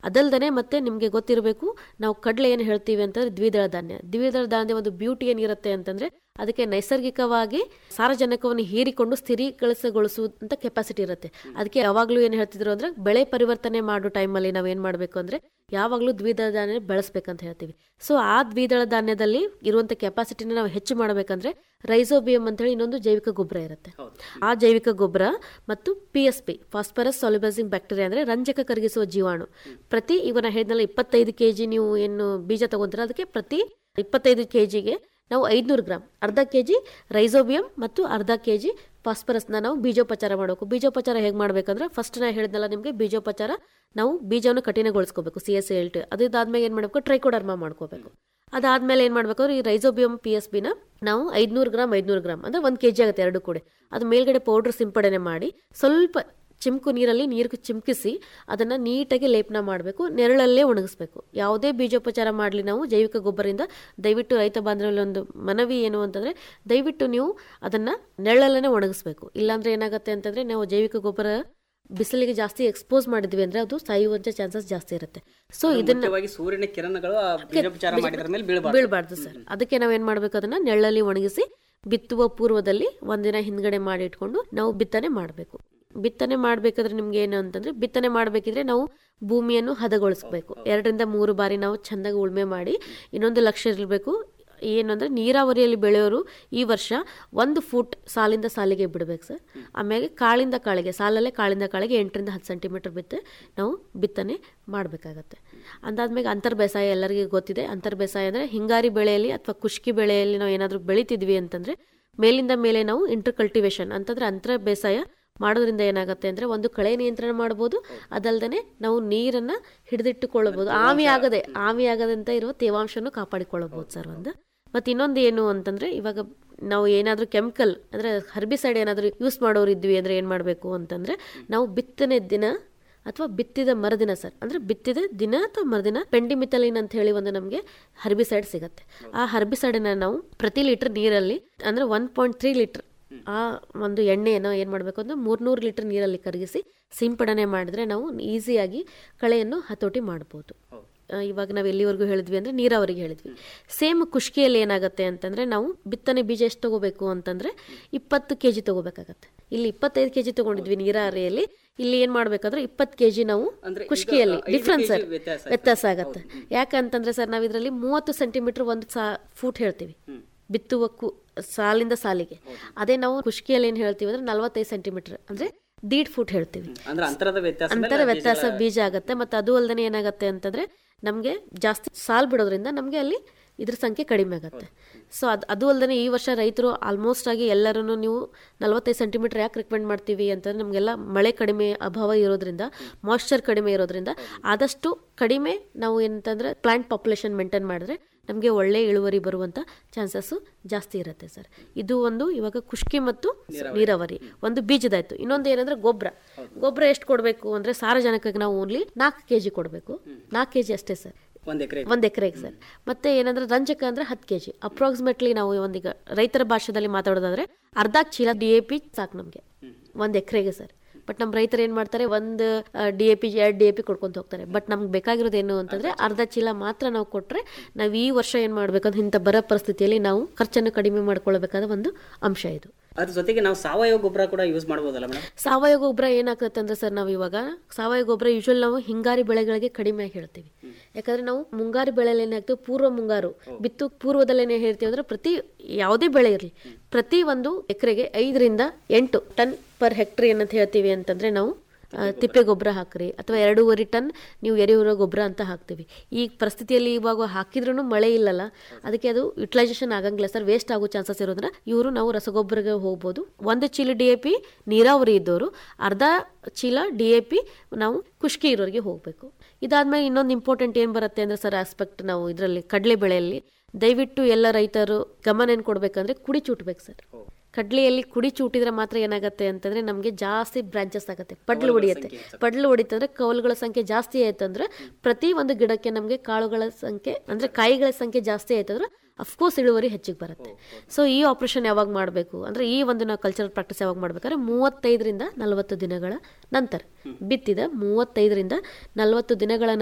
ಅದಲ್ದೇ ಮತ್ತೆ ನಿಮಗೆ ಗೊತ್ತಿರಬೇಕು ನಾವು ಕಡಲೆ ಏನು ಹೇಳ್ತೀವಿ ಅಂತಂದ್ರೆ ದ್ವಿದಳ ಧಾನ್ಯ ದ್ವಿದಳ ಧಾನ್ಯದ ಒಂದು ಬ್ಯೂಟಿ ಏನಿರುತ್ತೆ ಅಂತಂದ್ರೆ ಅದಕ್ಕೆ ನೈಸರ್ಗಿಕವಾಗಿ ಸಾರಜನಕವನ್ನು ಹೀರಿಕೊಂಡು ಸ್ಥಿರೀಕರಿಸಗೊಳಿಸುವಂತ ಕೆಪಾಸಿಟಿ ಇರುತ್ತೆ ಅದಕ್ಕೆ ಯಾವಾಗಲೂ ಏನು ಹೇಳ್ತಿದ್ರು ಅಂದ್ರೆ ಬೆಳೆ ಪರಿವರ್ತನೆ ಮಾಡೋ ಟೈಮಲ್ಲಿ ನಾವು ಏನು ಮಾಡಬೇಕು ಅಂದ್ರೆ ಯಾವಾಗಲೂ ದ್ವಿದಳ ಧಾನ್ಯ ಬೆಳೆಸ್ಬೇಕಂತ ಹೇಳ್ತೀವಿ ಸೊ ಆ ದ್ವಿದಳ ಧಾನ್ಯದಲ್ಲಿ ಇರುವಂತ ಕೆಪಾಸಿಟಿನ ನಾವು ಹೆಚ್ಚು ಮಾಡಬೇಕಂದ್ರೆ ರೈಸೋಬಿಯಂ ಅಂತ ಹೇಳಿ ಇನ್ನೊಂದು ಜೈವಿಕ ಗೊಬ್ಬರ ಇರುತ್ತೆ ಆ ಜೈವಿಕ ಗೊಬ್ಬರ ಮತ್ತು P S P phosphorus solubilizing bacteria ಅಂದ್ರೆ ರಂಜಕ ಕರಗಿಸುವ ಜೀವಾಣು ಪ್ರತಿ ಈಗ ನಾ ಹೇಳಿದ್ನಲ್ಲ ಇಪ್ಪತ್ತೈದು ಕೆ ಜಿ ನೀವು ಏನು ಬೀಜ ತಗೊಂತೀರ ಅದಕ್ಕೆ ಪ್ರತಿ ಇಪ್ಪತ್ತೈದು ಕೆ ಜಿಗೆ ನಾವು ಐದುನೂರು ಗ್ರಾಮ್ ಅರ್ಧ ಕೆ ಜಿ ರೈಸೋಬಿಯಂ ಮತ್ತು ಅರ್ಧ ಕೆ ಜಿ ಫಾಸ್ಫರಸ್ನ ನಾವು ಬೀಜೋಪಚಾರ ಮಾಡಬೇಕು ಬೀಜೋಪಚಾರ ಹೇಗೆ ಮಾಡಬೇಕಂದ್ರೆ ಫಸ್ಟ್ ನಾ ಹೇಳಿದ್ನಲ್ಲ ನಿಮಗೆ ಬೀಜೋಪಚಾರ ನಾವು ಬೀಜವನ್ನು ಕಠಿಣಗೊಳಿಸ್ಕೋಬೇಕು ಸಿ ಎಸ್ ಎಲ್ ಟಿ ಅದಾದ್ಮೇಲೆ ಏನು ಮಾಡಬೇಕು ಟ್ರೈಕೋಡರ್ಮಾ ಮಾಡ್ಕೋಬೇಕು ಅದಾದ್ಮೇಲೆ ಏನು ಮಾಡಬೇಕು ಅಂದ್ರೆ ಈ ರೈಸೋಬಿಯಂ ಪಿ ಎಸ್ ಬಿನ ನಾವು ಐದುನೂರು ಗ್ರಾಮ್ ಐದುನೂರು ಗ್ರಾಮ್ ಅಂದ್ರೆ ಒಂದು ಕೆ ಜಿ ಆಗುತ್ತೆ ಎರಡು ಕೂಡ ಅದು ಮೇಲ್ಗಡೆ ಪೌಡರ್ ಸಿಂಪಡಣೆ ಮಾಡಿ ಸ್ವಲ್ಪ ಚಿಮ್ಕು ನೀರಲ್ಲಿ ನೀರು ಚಿಮ್ಕಿಸಿ ಅದನ್ನು ನೀಟಾಗಿ ಲೇಪನ ಮಾಡಬೇಕು ನೆರಳಲ್ಲೇ ಒಣಗಿಸ್ಬೇಕು ಯಾವುದೇ ಬೀಜೋಪಚಾರ ಮಾಡಲಿ ನಾವು ಜೈವಿಕ ಗೊಬ್ಬರದಿಂದ ದಯವಿಟ್ಟು ರೈತ ಬಾಂಧವರಲ್ಲಿ ಒಂದು ಮನವಿ ಏನು ಅಂತಂದರೆ ದಯವಿಟ್ಟು ನೀವು ಅದನ್ನು ನೆರಳಲ್ಲೇ ಒಣಗಿಸ್ಬೇಕು ಇಲ್ಲಾಂದ್ರೆ ಏನಾಗುತ್ತೆ ಅಂತಂದರೆ ನಾವು ಜೈವಿಕ ಗೊಬ್ಬರ ಬಿಸಿಲಿಗೆ ಜಾಸ್ತಿ ಎಕ್ಸ್ಪೋಸ್ ಮಾಡಿದ್ವಿ ಅಂದ್ರೆ ಅದು ಸಾಯುವಂತ ಚಾನ್ಸಸ್ ಜಾಸ್ತಿ ಇರುತ್ತೆ ಸೊ ಇದನ್ನ ಮುಖ್ಯವಾಗಿ ಸೂರ್ಯನ ಕಿರಣಗಳು ಆ ಬೀಜೋಪಚಾರ ಮಾಡಿದ್ರ ಮೇಲೆ ಬೀಳಬಾರ್ದು ಬೀಳಬಾರ್ದು ಸರ್ ಅದಕ್ಕೆ ನಾವೇನ್ ಮಾಡ್ಬೇಕು ಅದನ್ನ ನೆರಳಲ್ಲಿ ಒಣಗಿಸಿ ಬಿತ್ತುವ ಪೂರ್ವದಲ್ಲಿ ಒಂದಿನ ಹಿಂದ್ಗಡೆ ಮಾಡಿ ಇಟ್ಕೊಂಡು ನಾವು ಬಿತ್ತನೆ ಮಾಡಬೇಕು ಬಿತ್ತನೆ ಮಾಡ್ಬೇಕಾದ್ರೆ ನಿಮ್ಗೆ ಏನು ಅಂತಂದ್ರೆ ಬಿತ್ತನೆ ಮಾಡಬೇಕಿದ್ರೆ ನಾವು ಭೂಮಿಯನ್ನು ಹದಗೊಳಿಸ್ಬೇಕು ಎರಡರಿಂದ ಮೂರು ಬಾರಿ ನಾವು ಚೆಂದಾಗಿ ಉಳುಮೆ ಮಾಡಿ ಇನ್ನೊಂದು ಲಕ್ಷ್ಯ ಇರಬೇಕು ಏನಂದ್ರೆ ನೀರಾವರಿಯಲ್ಲಿ ಬೆಳೆಯೋರು ಈ ವರ್ಷ ಒಂದು ಫೂಟ್ ಸಾಲಿಂದ ಸಾಲಿಗೆ ಬಿಡ್ಬೇಕು ಸರ್ ಆಮೇಲೆ ಕಾಳಿಂದ ಕಾಳಿಗೆ ಸಾಲಲ್ಲೇ ಕಾಳಿಂದ ಕಾಳಿಗೆ ಎಂಟರಿಂದ ಹತ್ತು ಸೆಂಟಿಮೀಟರ್ ಬಿತ್ತೆ ನಾವು ಬಿತ್ತನೆ ಮಾಡಬೇಕಾಗತ್ತೆ ಅಂದಾದ್ಮೇಲೆ ಅಂತರ್ ಬೇಸಾಯ ಎಲ್ಲರಿಗೂ ಗೊತ್ತಿದೆ ಅಂತರ್ ಬೇಸಾಯ ಅಂದರೆ ಹಿಂಗಾರಿ ಬೆಳೆಯಲ್ಲಿ ಅಥವಾ ಕುಷ್ಕಿ ಬೆಳೆಯಲ್ಲಿ ನಾವು ಏನಾದರೂ ಬೆಳಿತಿದ್ವಿ ಅಂತಂದ್ರೆ ಮೇಲಿಂದ ಮೇಲೆ ನಾವು ಇಂಟರ್ ಕಲ್ಟಿವೇಶನ್ ಅಂತಂದ್ರೆ ಅಂತರ ಬೇಸಾಯ ಮಾಡೋದ್ರಿಂದ ಏನಾಗುತ್ತೆ ಅಂದ್ರೆ ಒಂದು ಕಳೆ ನಿಯಂತ್ರಣ ಮಾಡ್ಬೋದು ಅದಲ್ದೇ ನಾವು ನೀರನ್ನ ಹಿಡಿದಿಟ್ಟುಕೊಳ್ಳಬಹುದು ಆವಿ ಆಗದೆ ಆವಿ ಆಗದಂತ ಇರುವ ತೇವಾಂಶನು ಕಾಪಾಡಿಕೊಳ್ಳಬಹುದು ಸರ್ ಒಂದು ಮತ್ತೆ ಇನ್ನೊಂದು ಏನು ಅಂತಂದ್ರೆ ಇವಾಗ ನಾವು ಏನಾದರೂ ಕೆಮಿಕಲ್ ಅಂದ್ರೆ ಹರ್ಬಿಸೈಡ್ ಏನಾದರೂ ಯೂಸ್ ಮಾಡೋರು ಇದ್ವಿ ಅಂದ್ರೆ ಏನು ಮಾಡಬೇಕು ಅಂತಂದ್ರೆ ನಾವು ಬಿತ್ತನೆ ದಿನ ಅಥವಾ ಬಿತ್ತಿದ ಮರುದಿನ ಸರ್ ಅಂದ್ರೆ ಬಿತ್ತಿದ ದಿನ ಅಥವಾ ಮರುದಿನ ಪೆಂಡಿಮಿಥಲಿನ್ ಅಂತ ಹೇಳಿ ಒಂದು ನಮಗೆ ಹರ್ಬಿಸೈಡ್ ಸಿಗುತ್ತೆ ಆ ಹರ್ಬಿಸೈಡನ್ನ ನಾವು ಪ್ರತಿ ಲೀಟರ್ ನೀರಲ್ಲಿ ಅಂದ್ರೆ ಒನ್ ಪಾಯಿಂಟ್ ತ್ರೀ ಲೀಟರ್ ಆ ಒಂದು ಎಣ್ಣೆಯನ್ನು ಏನು ಮಾಡಬೇಕು ಅಂದ್ರೆ ಮೂರ್ನೂರು ಲೀಟರ್ ನೀರಲ್ಲಿ ಕರಗಿಸಿ ಸಿಂಪಡಣೆ ಮಾಡಿದ್ರೆ ನಾವು ಈಸಿಯಾಗಿ ಕಳೆಯನ್ನು ಹತೋಟಿ ಮಾಡ್ಬೋದು ಆ, ಇವಾಗ ನಾವು ಎಲ್ಲಿವರೆಗೂ ಹೇಳಿದ್ವಿ ಅಂದ್ರೆ ನೀರಾವರಿಗೆ ಹೇಳಿದ್ವಿ ಸೇಮ್ ಕುಷ್ಕಿಯಲ್ಲಿ ಏನಾಗುತ್ತೆ ಅಂತಂದ್ರೆ ನಾವು ಬಿತ್ತನೆ ಬೀಜ ಎಷ್ಟು ತಗೋಬೇಕು ಅಂತಂದ್ರೆ ಇಪ್ಪತ್ತು ಕೆಜಿ ತಗೋಬೇಕಾಗತ್ತೆ ಇಲ್ಲಿ ಇಪ್ಪತ್ತೈದು ಕೆಜಿ ತಗೊಂಡಿದ್ವಿ ನೀರಾವರಿಯಲ್ಲಿ ಇಲ್ಲಿ ಏನ್ ಮಾಡ್ಬೇಕಂದ್ರೆ ಇಪ್ಪತ್ತು ಕೆಜಿ ನಾವು ಅಂದ್ರೆ ಈಗ ಕುಷ್ಕಿಯಲ್ಲಿ ಐದು ಡಿಫ್ರೆನ್ಸ್ kg ಸರ್ ವ್ಯತ್ಯಾಸ ಆಯ್ತು. ವ್ಯತ್ಯಾಸ ಆಗತ್ತೆ ಯಾಕಂತಂದ್ರೆ ಸರ್ ನಾವು ಇದರಲ್ಲಿ ಮೂವತ್ತು ಸೆಂಟಿಮೀಟರ್ ಒಂದು ಸಾ ಫೂಟ್ ಹೇಳ್ತೀವಿ ಬಿತ್ತುವ ಕು ಸಾಲಿಂದ ಸಾಲಿಗೆ ಅದೇ ನಾವು ಕುಷ್ಕಿಯಲ್ಲಿ ಏನ್ ಹೇಳ್ತೀವಿ ಅಂದ್ರೆ ನಲವತ್ತೈದು ಸೆಂಟಿಮೀಟರ್ ಅಂದ್ರೆ ದೀಡ್ ಫೂಟ್ ಹೇಳ್ತೀವಿ ಅಂದ್ರೆ ಅಂತರದ ವ್ಯತ್ಯಾಸ ಮೇಲೆ ಅಂತರ ವ್ಯತ್ಯಾಸ ಬೀಜ ಆಗತ್ತೆ ಮತ್ತೆ ಅದು ಅಲ್ಲದೆ ಏನಾಗತ್ತೆ ಅಂತಂದ್ರೆ ನಮಗೆ ಜಾಸ್ತಿ ಸಾಲ್ ಬಿಡೋದ್ರಿಂದ ನಮಗೆ ಅಲ್ಲಿ ಇದ್ರ ಸಂಖ್ಯೆ ಕಡಿಮೆ ಆಗುತ್ತೆ ಸೊ ಅದು ಅದು ಅಲ್ಲದೆ ಈ ವರ್ಷ ರೈತರು ಆಲ್ಮೋಸ್ಟ್ ಆಗಿ ಎಲ್ಲರೂ ನೀವು ನಲವತ್ತೈದು ಸೆಂಟಿಮೀಟರ್ ಯಾಕೆ ರಿಕಮೆಂಡ್ ಮಾಡ್ತೀವಿ ಅಂತಂದ್ರೆ ನಮಗೆಲ್ಲ ಮಳೆ ಕಡಿಮೆ ಅಭಾವ ಇರೋದ್ರಿಂದ ಮಾಯ್ಶ್ಚರ್ ಕಡಿಮೆ ಇರೋದ್ರಿಂದ ಆದಷ್ಟು ಕಡಿಮೆ ನಾವು ಏನಂತಂದ್ರೆ ಪ್ಲಾಂಟ್ ಪಾಪ್ಯುಲೇಷನ್ ಮೇಂಟೈನ್ ಮಾಡಿದ್ರೆ ನಮಗೆ ಒಳ್ಳೆ ಇಳುವರಿ ಬರುವಂತ ಚಾನ್ಸಸ್ಸು ಜಾಸ್ತಿ ಇರುತ್ತೆ ಸರ್ ಇದು ಒಂದು ಇವಾಗ ಕುಷ್ಕಿ ಮತ್ತು ನೀರಾವರಿ ಒಂದು ಬೀಜದಾಯ್ತು ಇನ್ನೊಂದು ಏನಂದ್ರೆ ಗೊಬ್ಬರ ಗೊಬ್ಬರ ಎಷ್ಟು ಕೊಡಬೇಕು ಅಂದ್ರೆ ಸಾರಜನಕಕ್ಕೆ ನಾವು ಓನ್ಲಿ ನಾಲ್ಕು ಕೆಜಿ ಕೊಡಬೇಕು ನಾಲ್ಕು ಕೆಜಿ ಅಷ್ಟೇ ಸರ್ ಒಂದ್ ಎಕರೆ ಒಂದ್ ಎಕರೆಗೆ ಸರ್ ಮತ್ತೆ ಏನಂದ್ರೆ ರಂಜಕ ಅಂದ್ರೆ ಹತ್ತು ಕೆಜಿ ಅಪ್ರಾಕ್ಸಿಮೇಟ್ಲಿ ನಾವು ಒಂದೀಗ ರೈತರ ಭಾಷೆದಲ್ಲಿ ಮಾತಾಡೋದಾದ್ರೆ ಅರ್ಧ ಚೀಲ ಡಿ ಎ ಪಿ ಸಾಕು ನಮಗೆ ಒಂದ್ ಎಕರೆಗೆ ಸರ್ ಬಟ್ ನಮ್ಮ ರೈತರು ಏನ್ ಮಾಡ್ತಾರೆ ಒಂದು ಡಿ ಎ ಪಿ ಎರಡು ಡಿ ಎ ಪಿ ಕೊಡ್ಕೊಂತ ಹೋಗ್ತಾರೆ ಬಟ್ ನಮ್ಗೆ ಬೇಕಾಗಿರೋದು ಏನು ಅಂತಂದ್ರೆ ಅರ್ಧ ಚೀಲ ಮಾತ್ರ ನಾವು ಕೊಟ್ರೆ ನಾವು ಈ ವರ್ಷ ಏನ್ ಮಾಡ್ಬೇಕಂದ್ರೆ ಇಂಥ ಬರ ಪರಿಸ್ಥಿತಿಯಲ್ಲಿ ನಾವು ಖರ್ಚನ್ನು ಕಡಿಮೆ ಮಾಡ್ಕೊಳ್ಬೇಕಾದ ಒಂದು ಅಂಶ ಇದು ಅದ್ರ ಜೊತೆಗೆ ನಾವು ಸಾವಯವ ಗೊಬ್ಬರ ಕೂಡ ಯೂಸ್ ಮಾಡ್ಬೋದಲ್ಲ ಮೇಡಮ್ ಸಾವಯವ ಗೊಬ್ಬರ ಏನಾಗ್ತದೆ ಅಂದ್ರೆ ಸರ್ ನಾವು ಇವಾಗ ಸಾವಯವ ಗೊಬ್ಬರ ಯೂಶುವಲ್ ನಾವು ಹಿಂಗಾರಿ ಬೆಳೆಗಳಿಗೆ ಕಡಿಮೆಯಾಗಿ ಹೇಳ್ತೀವಿ ಯಾಕಂದ್ರೆ ನಾವು ಮುಂಗಾರು ಬೆಳೆಯಲ್ಲಿ ಏನಾಗ್ತೀವಿ ಪೂರ್ವ ಮುಂಗಾರು ಬಿತ್ತು ಪೂರ್ವದಲ್ಲಿ ಏನ್ ಹೇಳ್ತೀವಿ ಅಂದ್ರೆ ಪ್ರತಿ ಯಾವುದೇ ಬೆಳೆ ಇರಲಿ ಪ್ರತಿ ಒಂದು ಎಕರೆಗೆ ಐದರಿಂದ ಎಂಟು ಟನ್ ಪರ್ ಹೆಕ್ಟರ್ ಏನಂತ ಹೇಳ್ತೀವಿ ಅಂತಂದ್ರೆ ನಾವು ಆ, ತಿಪ್ಪೆ ಗೊಬ್ಬರ ಹಾಕ್ರಿ ಅಥವಾ ಎರಡೂವರೆ ಟನ್ ನೀವು ಎರೆಹುಳ ಗೊಬ್ಬರ ಅಂತ ಹಾಕ್ತೀವಿ ಈ ಪರಿಸ್ಥಿತಿಯಲ್ಲಿ ಇವಾಗ ಹಾಕಿದ್ರೂ ಮಳೆ ಇಲ್ಲಲ್ಲ ಅದಕ್ಕೆ ಅದು ಯುಟಿಲೈಸೇಷನ್ ಆಗಂಗಿಲ್ಲ ಸರ್ ವೇಸ್ಟ್ ಆಗೋ ಚಾನ್ಸಸ್ ಇರೋದ್ರ ಇವರು ನಾವು ರಸಗೊಬ್ಬರಕ್ಕೆ ಹೋಗ್ಬೋದು ಒಂದು ಚೀಲ ಡಿ ಎ ಪಿ ನೀರಾವರಿ ಇದ್ದವರು ಅರ್ಧ ಚೀಲ ಡಿ ಎ ಪಿ ನಾವು ಖುಷ್ಕಿ ಇರೋರಿಗೆ ಹೋಗಬೇಕು ಇದಾದ್ಮೇಲೆ ಇನ್ನೊಂದು ಇಂಪಾರ್ಟೆಂಟ್ ಏನು ಬರುತ್ತೆ ಅಂದ್ರೆ ಸರ್ ಆಸ್ಪೆಕ್ಟ್ ನಾವು ಇದರಲ್ಲಿ ಕಡಲೆ ಬೆಳೆಯಲ್ಲಿ ದಯವಿಟ್ಟು ಎಲ್ಲ ರೈತರು ಗಮನ ಏನು ಕೊಡ್ಬೇಕಂದ್ರೆ ಕುಡಿ ಚೂಟ್ಬೇಕು ಸರ್ ಕಡ್ಲೆಯಲ್ಲಿ ಕುಡಿ ಚೂಟಿದ್ರೆ ಮಾತ್ರ ಏನಾಗುತ್ತೆ ಅಂತಂದ್ರೆ ನಮಗೆ ಜಾಸ್ತಿ ಬ್ರಾಂಚಸ್ ಆಗುತ್ತೆ ಪಡ್ಲು ಹೊಡಿಯುತ್ತೆ ಪಡ್ಲು ಹೊಡಿತಂದ್ರೆ ಕೌಲುಗಳ ಸಂಖ್ಯೆ ಜಾಸ್ತಿ ಆಯ್ತಂದ್ರೆ ಪ್ರತಿ ಒಂದು ಗಿಡಕ್ಕೆ ನಮಗೆ ಕಾಳುಗಳ ಸಂಖ್ಯೆ ಅಂದ್ರೆ ಕಾಯಿಗಳ ಸಂಖ್ಯೆ ಜಾಸ್ತಿ ಆಯ್ತಂದ್ರೆ ಅಫ್ಕೋರ್ಸ್ ಇಳುವರಿ ಹೆಚ್ಚಿಗೆ ಬರುತ್ತೆ ಸೊ ಈ ಆಪರೇಷನ್ ಯಾವಾಗ ಮಾಡಬೇಕು ಅಂದ್ರೆ ಈ ಒಂದು ನಾವು ಕಲ್ಚರಲ್ ಪ್ರಾಕ್ಟೀಸ್ ಯಾವಾಗ ಮಾಡ್ಬೇಕಾದ್ರೆ ಮೂವತ್ತೈದರಿಂದ ನಲವತ್ತು ದಿನಗಳ ನಂತರ ಬಿತ್ತಿದ ಮೂವತ್ತೈದರಿಂದ ನಲವತ್ತು ದಿನಗಳ